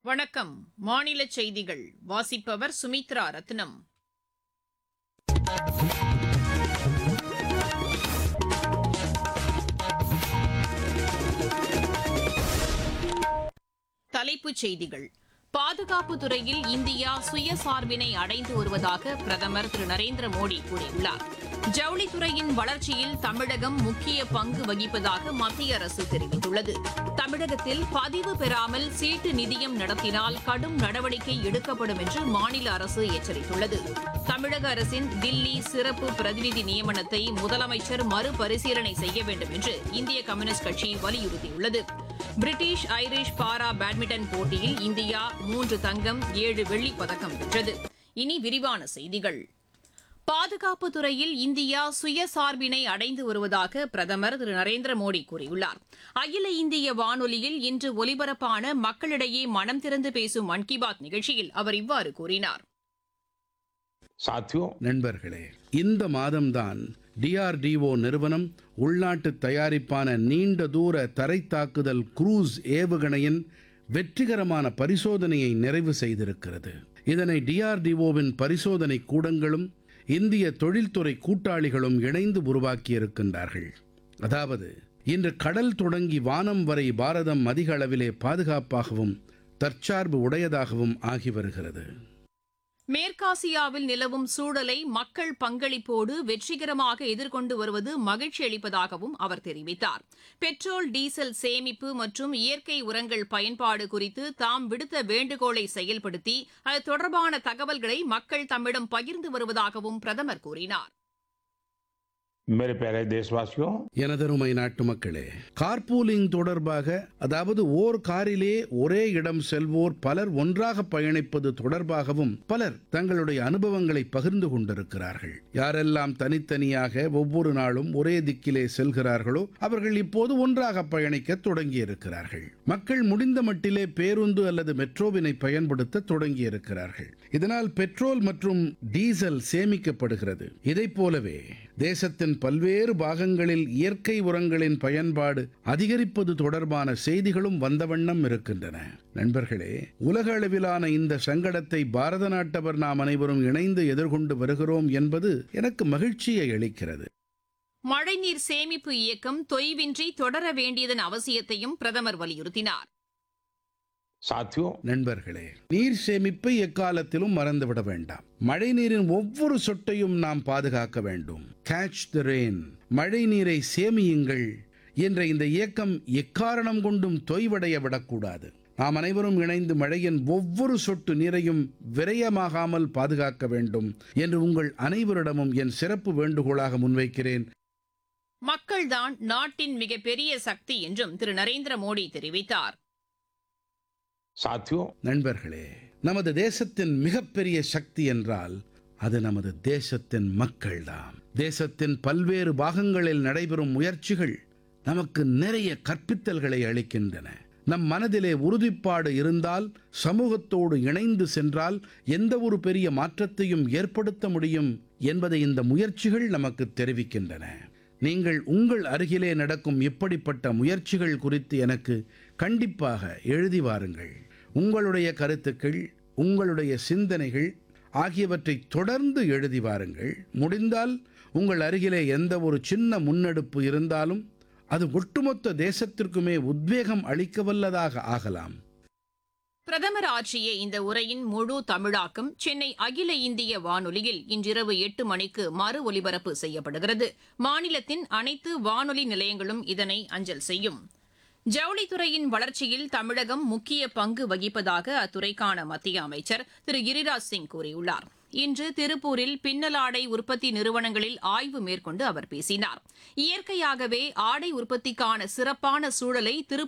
வணக்கம் மாநில செய்திகள் வாசிப்பவர் சுமித்ரா ரத்னம் தலைப்புச் செய்திகள் பாதுகாப்பு துறையில் இந்தியா சுயசார்பினை அடைந்து வருவதாக பிரதமர் திரு நரேந்திர மோடி கூறியுள்ளார் ஜவுளித்துறையின் வளர்ச்சியில் தமிழகம் முக்கிய பங்கு வகிப்பதாக மத்திய அரசு தெரிவித்துள்ளது தமிழகத்தில் பதிவு பெறாமல் சீட்டு நிதியம் நடத்தினால் கடும் நடவடிக்கை எடுக்கப்படும் என்று மாநில அரசு எச்சரித்துள்ளது தமிழக அரசின் தில்லி சிறப்பு பிரதிநிதி நியமனத்தை முதலமைச்சர் மறுபரிசீலனை செய்ய வேண்டும் என்று இந்திய கம்யூனிஸ்ட் கட்சி வலியுறுத்தியுள்ளது பிரிட்டிஷ் ஐரிஷ் பாரா பேட்மிண்டன் போட்டியில் இந்தியா மூன்று தங்கம் ஏழு வெள்ளிப் பதக்கம் வென்றது இனி விரிவான செய்திகள் பாதுகாப்பு துறையில் இந்தியா சுயசார்பினை அடைந்து வருவதாக பிரதமர் திரு நரேந்திர மோடி கூறியுள்ளார் அகில இந்திய வானொலியில் இன்று ஒலிபரப்பான மக்களிடையே மனம் திறந்து பேசும் மன் கி பாத் நிகழ்ச்சியில் அவர் இவ்வாறு கூறினார் साथियों நண்பர்களே இந்த மாதம்தான் டிஆர்டிஓ நிறுவனம் உள்நாட்டு தயாரிப்பான நீண்ட தூர தரை தாக்குதல் குரூஸ் ஏவுகணையின் வெற்றிகரமான பரிசோதனையை நிறைவு செய்திருக்கிறது இதனை டிஆர்டிஓவின் பரிசோதனை கூடங்களும் இந்திய தொழில்துறை கூட்டாளிகளும் இணைந்து உருவாக்கியிருக்கின்றார்கள் அதாவது இன்று கடல் தொடங்கி வானம் வரை பாரதம் அதிக அளவிலே பாதுகாப்பாகவும் தற்சார்பு உடையதாகவும் ஆகி வருகிறது மேற்காசியாவில் நிலவும் சூழலை மக்கள் பங்களிப்போடு வெற்றிகரமாக எதிர்கொண்டு வருவது மகிழ்ச்சி அளிப்பதாகவும் அவர் தெரிவித்தார் பெட்ரோல் டீசல் சேமிப்பு மற்றும் இயற்கை உரங்கள் பயன்பாடு குறித்து தாம் விடுத்த வேண்டுகோளை செயல்படுத்தி அது தொடர்பான தகவல்களை மக்கள் தம்மிடம் பகிர்ந்து வருவதாகவும் பிரதமர் கூறினார் मेरे प्यारे देशवासियों எனதருமை நாட்டு மக்களே கார்பூலிங் தொடர்பாக அதாவது ஓர் காரிலே ஒரே இடம் செல்வோர் பலர் ஒன்றாக பயணிப்பது தொடர்பாகவும் பலர் தங்களுடைய அனுபவங்களை பகிர்ந்து கொண்டிருக்கிறார்கள் யாரெல்லாம் தனித்தனியாக ஒவ்வொரு நாளும் ஒரே திக்கிலே செல்கிறார்களோ அவர்கள் இப்போது ஒன்றாக பயணிக்க தொடங்கியிருக்கிறார்கள் மக்கள் முடிந்த மட்டிலே பேருந்து அல்லது மெட்ரோவினை பயன்படுத்த தொடங்கியிருக்கிறார்கள் இதனால் பெட்ரோல் மற்றும் டீசல் சேமிக்கப்படுகிறது இதைப் போலவே தேசத்தின் பல்வேறு பாகங்களில் இயற்கை உரங்களின் பயன்பாடு அதிகரிப்பது தொடர்பான செய்திகளும் வந்த வண்ணம் இருக்கின்றன நண்பர்களே உலக அளவிலான இந்த சங்கடத்தை பாரத நாட்டவர் நாம் அனைவரும் இணைந்து எதிர்கொண்டு வருகிறோம் என்பது எனக்கு மகிழ்ச்சியை அளிக்கிறது மழைநீர் சேமிப்பு இயக்கம் தொய்வின்றி தொடர வேண்டியதன் அவசியத்தையும் பிரதமர் வலியுறுத்தினார் साथियों நண்பர்களே நீர் சேமிப்பை எக்காலத்திலும் மறந்துவிட வேண்டாம் மழை நீரின் ஒவ்வொரு சொட்டையும் நாம் பாதுகாக்க வேண்டும் கேட்ச் த ரெயின் மழை நீரை சேமியுங்கள் என்ற இந்த இயக்கம் எக்காரணம் கொண்டும் தொய்வடைய விடக்கூடாது நாம் அனைவரும் இணைந்து மழையின் ஒவ்வொரு சொட்டு நீரையும் விரயமாகாமல் பாதுகாக்க வேண்டும் என்று உங்கள் அனைவரிடமும் என் சிறப்பு வேண்டுகோளாக முன்வைக்கிறேன் மக்கள்தான் நாட்டின் மிகப்பெரிய சக்தி என்றும் திரு நரேந்திர மோடி தெரிவித்தார் साथियों நண்பர்களே நமது தேசத்தின் மிகப்பெரிய சக்தி என்றால் அது நமது தேசத்தின் மக்கள்தாம் தேசத்தின் பல்வேறு பாகங்களில் நடைபெறும் முயற்சிகள் நமக்கு நிறைய கற்பித்தல்களை அளிக்கின்றன நம் மனதிலே உறுதிப்பாடு இருந்தால் சமூகத்தோடு இணைந்து சென்றால் எந்த ஒரு பெரிய மாற்றத்தையும் ஏற்படுத்த முடியும் என்பதை இந்த முயற்சிகள் நமக்கு தெரிவிக்கின்றன நீங்கள் உங்கள் அருகிலே நடக்கும் இப்படிப்பட்ட முயற்சிகள் குறித்து எனக்கு கண்டிப்பாக எழுதி வாருங்கள் உங்களுடைய கருத்துக்கள் உங்களுடைய சிந்தனைகள் ஆகியவற்றை தொடர்ந்து எழுதி வாருங்கள் முடிந்தால் உங்கள் அருகிலே எந்த ஒரு சின்ன முன்னெடுப்பு இருந்தாலும் அது ஒட்டுமொத்த தேசத்திற்குமே உத்வேகம் அளிக்கவல்லதாக ஆகலாம் பிரதமர் ஆற்றிய இந்த உரையின் முழு தமிழாக்கம் சென்னை அகில இந்திய வானொலியில் இன்றிரவு எட்டு மணிக்கு மறு ஒலிபரப்பு செய்யப்படுகிறது மாநிலத்தின் அனைத்து வானொலி நிலையங்களும் இதனை அஞ்சல் செய்யும் ஜவுளித்துறையின் வளர்ச்சியில் தமிழகம் முக்கிய பங்கு வகிப்பதாக அத்துறைக்கான மத்திய அமைச்சர் திரு கிரிராஜ் சிங் கூறியுள்ளார் இன்று திருப்பூரில் பின்னலாடை உற்பத்தி நிறுவனங்களில் ஆய்வு மேற்கொண்டு அவர் பேசினார் இயற்கையாகவே ஆடை உற்பத்திக்கான சிறப்பான சூழலை திருப்பூர்